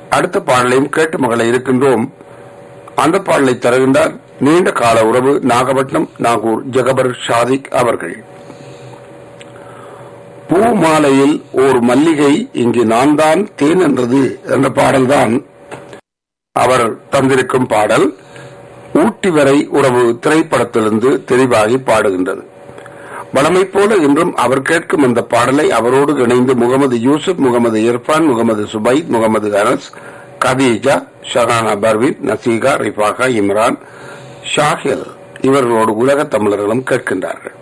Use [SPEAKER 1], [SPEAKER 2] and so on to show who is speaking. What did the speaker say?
[SPEAKER 1] அடுத்த பாடலையும் கேட்டு மகளை இருக்கின்றோம் அந்த பாடலை தருகின்றார் நீண்ட கால உறவு நாகப்பட்டினம் நாகூர் ஜெகபர் ஷாதிக் அவர்கள் பூ மாலையில் ஓர் மல்லிகை இங்கு நான் தான் தேன் என்றது என்ற பாடல்தான் அவர் தந்திருக்கும் பாடல் ஊட்டி வரை உறவு திரைப்படத்திலிருந்து தெளிவாகி பாடுகின்றது வளமை போல இன்றும் அவர் கேட்கும் அந்த பாடலை அவரோடு இணைந்து முகமது யூசுப் முகமது இர்ஃபான் முகமது சுபைத் முகமது அனஸ் கதீஜா ஷஹானா பர்வீன் நசீகா ரிஃபாகா இம்ரான் ஷாஹில் இவர்களோடு உலக தமிழர்களும் கேட்கின்றார்கள்